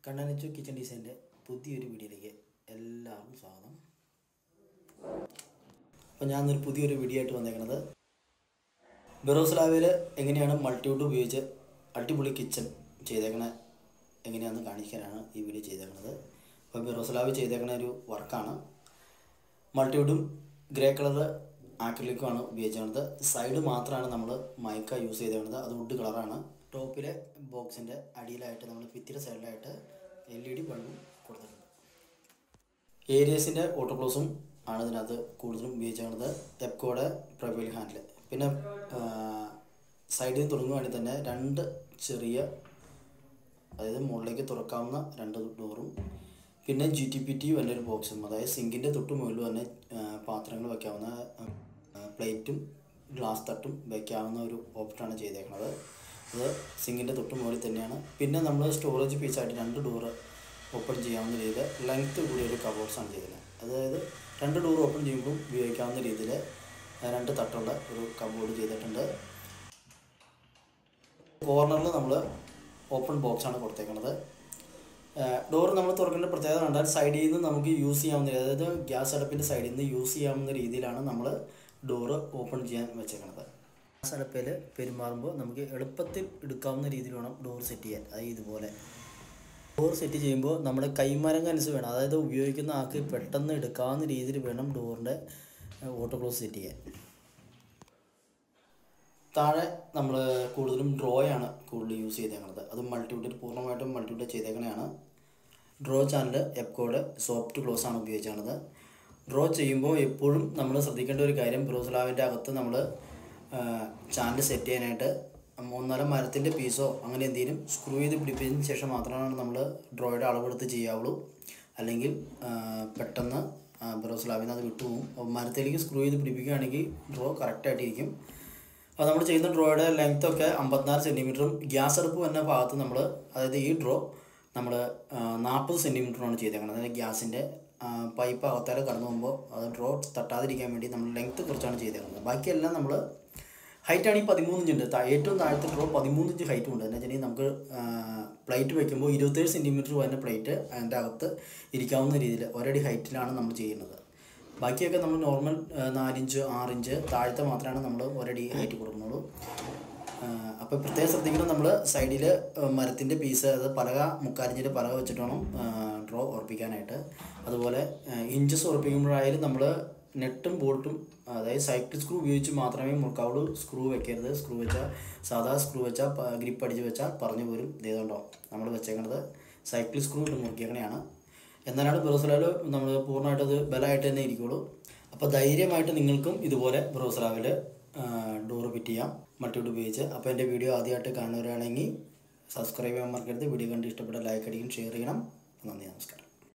കണ്ണനച്ചു kitchen ഡിസൈൻ്റെ പുതിയൊരു വീഡിയോയിലേക്ക് എല്ലാവർക്കും സ്വാഗതം അപ്പോൾ ഞാൻ ഇന്നൊരു പുതിയൊരു വീഡിയോ ആയിട്ട് വന്നേക്കുന്നത് ബെറോസ്ലാവിൽ എങ്ങനെയാണ് മൾട്ടിവുഡ് ഉപയോഗിച്ച് അടിപൊളി കിച്ചൺ ചെയ്തേക്കണ എങ്ങനെയാണെന്ന് കാണിക്കാനാണ് ഈ വീഡിയോ ചെയ്തേക്കുന്നത് അപ്പോൾ ബെറോസ്ലാവ് ചെയ്തേക്കണ ഒരു വർക്കാണ് മൾട്ടിവുഡും ഗ്രേ കളർ ആക്രിലിക്കുമാണ് ഉപയോഗിച്ചിരുന്നത് സൈഡ് മാത്രമാണ് നമ്മൾ മൈക്ക യൂസ് ചെയ്തിരുന്നത് അത് വുഡ് കളറാണ് ടോപ്പിലെ ബോക്സിൻ്റെ അടിയിലായിട്ട് നമ്മൾ ഭിത്തിയുടെ സൈഡിലായിട്ട് എൽ ഇ ഡി ബൾബും കൊടുത്തിട്ടുണ്ട് ഏരിയസിൻ്റെ ഓട്ടോക്ലോസും ആണ് ഇതിനകത്ത് കൂടുതലും ഉപയോഗിച്ചിരുന്നത് എപ്കോയുടെ പ്രൊഫൈൽ ഹാൻഡിൽ പിന്നെ സൈഡിൽ നിന്ന് തുടങ്ങുകയാണെങ്കിൽ തന്നെ രണ്ട് ചെറിയ അതായത് മുകളിലേക്ക് തുറക്കാവുന്ന രണ്ട് ഡോറും പിന്നെ ജി ടി പി ടി വലിയൊരു ബോക്സും അതായത് സിങ്കിൻ്റെ തൊട്ട് മുകളിൽ തന്നെ ആ, പാത്രങ്ങൾ വയ്ക്കാവുന്ന പ്ലേറ്റും ഗ്ലാസ് തട്ടും വയ്ക്കാവുന്ന ഒരു ഓപ്ഷനാണ് ചെയ്തേക്കുന്നത് അത് സിങ്കിൻ്റെ തൊട്ട് മുകളിൽ തന്നെയാണ് പിന്നെ നമ്മൾ സ്റ്റോറേജ് പീസായിട്ട് രണ്ട് ഡോറ് ഓപ്പൺ ചെയ്യാവുന്ന രീതിയിൽ ലെങ്ത്ത് കൂടിയ ഒരു കബോർഡ്സാണ് ചെയ്തത് അതായത് രണ്ട് ഡോർ ഓപ്പൺ ചെയ്യുമ്പോൾ ഉപയോഗിക്കാവുന്ന രീതിയിൽ രണ്ട് തട്ടുള്ള ഒരു കബോർഡ് ചെയ്തിട്ടുണ്ട് കോർണറിൽ നമ്മൾ ഓപ്പൺ ബോക്സ് ആണ് കൊടുത്തേക്കുന്നത് ഡോർ നമ്മൾ തുറക്കേണ്ട പ്രത്യേകത കണ്ടാൽ സൈഡിൽ നിന്ന് നമുക്ക് യൂസ് ചെയ്യാവുന്ന രീതി- അതായത് ഗ്യാസ് അടുപ്പിൻ്റെ സൈഡിൽ നിന്ന് യൂസ് ചെയ്യാവുന്ന രീതിയിലാണ് നമ്മൾ ഡോറ് ഓപ്പൺ ചെയ്യാൻ വെച്ചേക്കുന്നത് ഗ്യാസ് അടുപ്പിൽ പെരുമാറുമ്പോൾ നമുക്ക് എളുപ്പത്തിൽ എടുക്കാവുന്ന രീതിയിൽ വേണം ഡോർ സെറ്റ് ചെയ്യാൻ അതായത് ഇതുപോലെ ഡോർ സെറ്റ് ചെയ്യുമ്പോൾ നമ്മുടെ കൈമരങ്ങ് അനുസരിച്ച് വേണം അതായത് ഉപയോഗിക്കുന്ന ആൾക്ക് പെട്ടെന്ന് എടുക്കാവുന്ന രീതിയിൽ വേണം ഡോറിൻ്റെ ഓട്ടോ ക്ലോസ് സെറ്റ് ചെയ്യാൻ താഴെ നമ്മൾ കൂടുതലും ഡ്രോയാണ് കൂടുതൽ യൂസ് ചെയ്തേക്കുന്നത് അത് മൾട്ടിവുഡിൽ പൂർണ്ണമായിട്ടും മൾട്ടിവുഡ് ചെയ്തേക്കണതാണ് ഡ്രോ ചാനൽ എപ്കോഡ് സോഫ്റ്റ് ക്ലോസ് ആണ് ഉപയോഗിച്ചത് ഡ്രോ ചെയ്യുമ്പോൾ എപ്പോഴും നമ്മൾ ശ്രദ്ധിക്കേണ്ട ഒരു കാര്യം ബ്രോസ്ലാവിൻ്റെ അകത്ത് നമ്മൾ ചാനൽ സെറ്റ് ചെയ്യാനായിട്ട് മൂന്നര മരത്തിൻ്റെ പീസോ അങ്ങനെ എന്തെങ്കിലും സ്ക്രൂ ചെയ്ത് പിടിപ്പിച്ചതിന് ശേഷം മാത്രമാണ് നമ്മൾ ഡ്രോയുടെ അളവെടുത്ത് ചെയ്യാവുള്ളൂ അല്ലെങ്കിൽ ആ, പെട്ടെന്ന് ബ്രോസ്ലാവിൽ നിന്ന് അത് വിട്ടുപോകും അപ്പോൾ മരത്തിലേക്ക് സ്ക്രൂ ചെയ്ത് പിടിപ്പിക്കുകയാണെങ്കിൽ ഡ്രോ കറക്റ്റായിട്ടിരിക്കും അപ്പോൾ നമ്മൾ ചെയ്യുന്ന ഡ്രോയുടെ ലെങ്ത് ഒക്കെ അമ്പത്തിനാല് സെൻറ്റിമീറ്ററും ഗ്യാസ് അടുപ്പ് വന്ന ഭാഗത്ത് നമ്മൾ അതായത് ഈ ഡ്രോ നമ്മൾ നാൽപ്പത് സെൻറ്റിമീറ്ററാണ് ചെയ്തേക്കുന്നത് അതായത് ഗ്യാസിൻ്റെ പൈപ്പ് അകത്തേക്ക് കടന്നു പോകുമ്പോൾ അത് ഡ്രോ തട്ടാതിരിക്കാൻ വേണ്ടി നമ്മൾ ലെങ്ത് കുറച്ചാണ് ചെയ്തേക്കുന്നത് ബാക്കിയെല്ലാം നമ്മൾ ഹൈറ്റ് ആണെങ്കിൽ പതിമൂന്ന് ഇഞ്ചുണ്ട് താ- ഏറ്റവും താഴത്തെ ഡ്രോ പതിമൂന്ന് ഇഞ്ച് ഹൈറ്റ് ഉണ്ട് എന്ന് വെച്ചിട്ടുണ്ടെങ്കിൽ നമുക്ക് പ്ലേറ്റ് വെക്കുമ്പോൾ ഇരുപത്തേഴ് സെൻറ്റിമീറ്റർ വരുന്ന പ്ലേറ്റ് അതിൻ്റെ അകത്ത് ഇരിക്കാവുന്ന രീതിയിൽ ഒരടി ഹൈറ്റിലാണ് നമ്മൾ ചെയ്യുന്നത് ബാക്കിയൊക്കെ നമ്മൾ നോർമൽ നാലിഞ്ച് ആറിഞ്ച് താഴത്തെ മാത്രമാണ് നമ്മൾ ഒരടി ഹൈറ്റ് കൊടുക്കുന്നുള്ളൂ അപ്പോൾ പ്രത്യേകം ശ്രദ്ധിക്കണം നമ്മൾ സൈഡിൽ മരത്തിൻ്റെ പീസ് അത് പലക മുക്കാലിഞ്ചിൻ്റെ പലക വെച്ചിട്ട് വേണം ഡ്രോ ഉറപ്പിക്കാനായിട്ട് അതുപോലെ ഇഞ്ചസ് ഉറപ്പിക്കുമ്പോഴായാലും നമ്മൾ നെട്ടും ബോൾട്ടും അതായത് സൈക്കിൾ സ്ക്രൂ ഉപയോഗിച്ച് മാത്രമേ മുറുക്കാവുള്ളൂ സ്ക്രൂ വെക്കരുത് സ്ക്രൂ വെച്ചാൽ സാധാ സ്ക്രൂ വെച്ചാൽ ഗ്രിപ്പ് അടിച്ച് വെച്ചാൽ പറഞ്ഞു പോരും ഇതേതുണ്ടോ നമ്മൾ വെച്ചേക്കുന്നത് സൈക്കിൾ സ്ക്രൂ ഇട്ട് മുറിക്കണയാണ് എന്നാലാണ് ബ്രോസലാവിൽ നമ്മൾ പൂർണ്ണമായിട്ട് അത് ബലമായിട്ട് തന്നെ ഇരിക്കുള്ളൂ അപ്പോൾ ധൈര്യമായിട്ട് നിങ്ങൾക്കും ഇതുപോലെ ബ്രോസലാവിൽ ഡോറ് ഫിറ്റ് ചെയ്യാം മൾട്ടിവുഡ് ഉപയോഗിച്ച് അപ്പോൾ എൻ്റെ വീഡിയോ ആദ്യമായിട്ട് കാണുന്നവരാണെങ്കിൽ സബ്സ്ക്രൈബ് ചെയ്യാൻ മറക്കരുത് വീഡിയോ കണ്ട് ഇഷ്ടപ്പെട്ട ലൈക്ക് അടിക്കും ഷെയർ ചെയ്യണം നന്ദി നമസ്കാരം